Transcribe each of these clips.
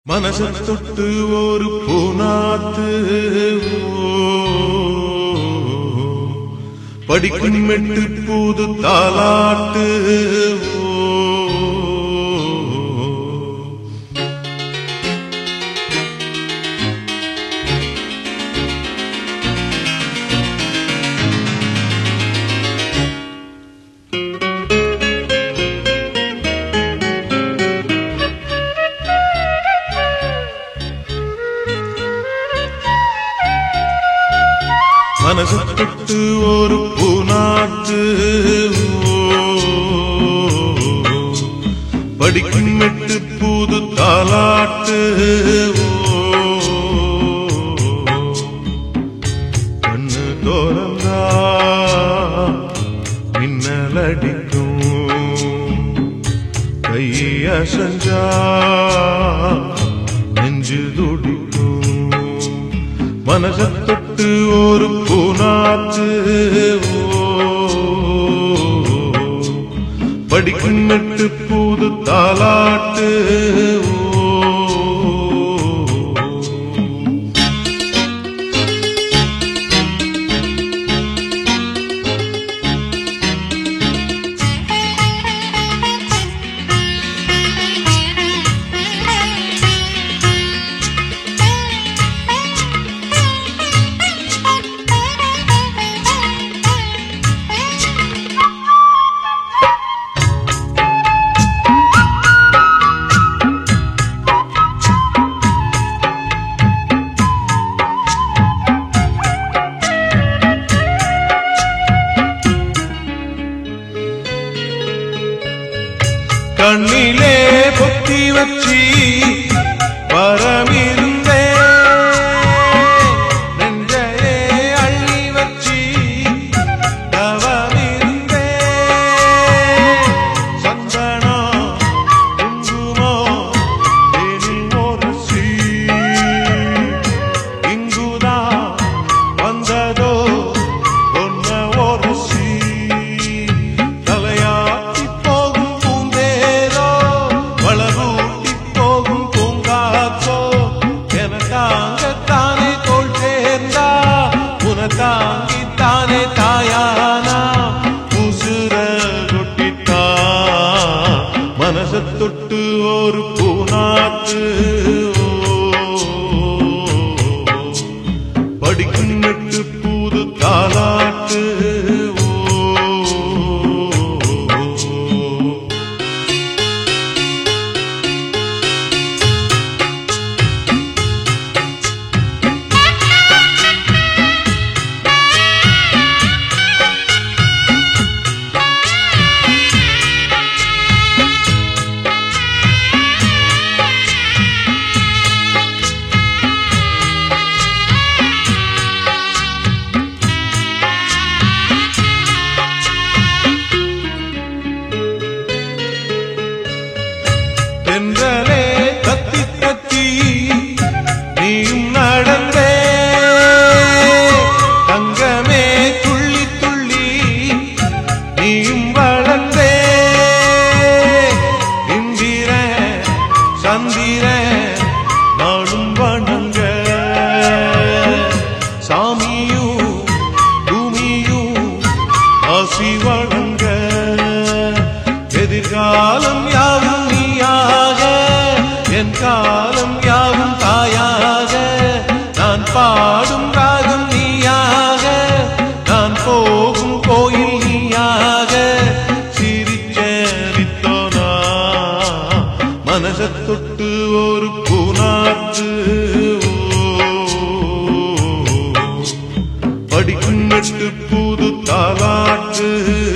மனச தொட்டு ஒரு பூனாத்து படிக்கும் மெட்டு பூது தாலாட்டு மனச தொட்டு ஒரு பூனாத்து படிக்கும் மெட்டு பூது தாலாட்டு கண்ணு தோறந்தா மின்னல் அடிக்கும் கைய செஞ்சா நெஞ்சு துடிக்கும் மனச தொட்டு ஒரு பூனாத்து படிக்கும் மெட்டு பூது தாலாட்டு கண்ணிலே பொத்தி வச்சி பரமிருந்தே நெஞ்சையே அள்ளி வச்சி தவமிருந்தே சந்தனம் குங்குமம் தேனில் உரசி இங்குதான் வந்ததோ ஒன்ன உரசி தலையாட்டி போகும் பூந்தேரோ வளரூட்டி போகும் பூங்காற்றோ எனக்காகத்தானே தோல் சேர்ந்தா உனக்காங்கித்தானே தாயானா உசுர கொட்டித்தா மனச தொட்டு ஒரு பூனாத்து படிக்கும் நெட்டு பூது தாலாட்டு தென்றலே தத்தி தத்தி நீயும் நடந்தே தங்கமே துள்ளி துள்ளி நீயும் வளர்ந்தே இந்திர சந்திர நாடும் வணங்க சாமியும் பூமியும் ஆசி வணங்க எதிர்காலம் யாவும் நீயாக என் காலம் யாவும் தாயாக நான் பாடும் ராகம் நீயாக நான் போகும் கோயில் நீயாக சிரிச்சரித்தோனா மனச தொட்டு ஒரு பூனாத்து படிக்கும் நட்டு புது தாலாட்டு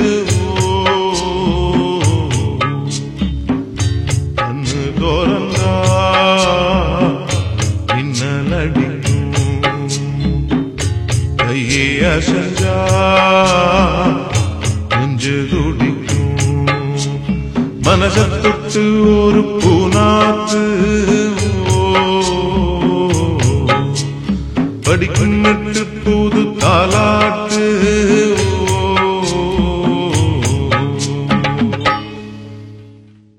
கண்ணு தோறந்தா மின்னல் அடிக்கும் கையே அசஞ்சா நெஞ்சு துடிக்கும் மனச தொட்டு ஒரு பூனாத்து படிக்கும் நட்டு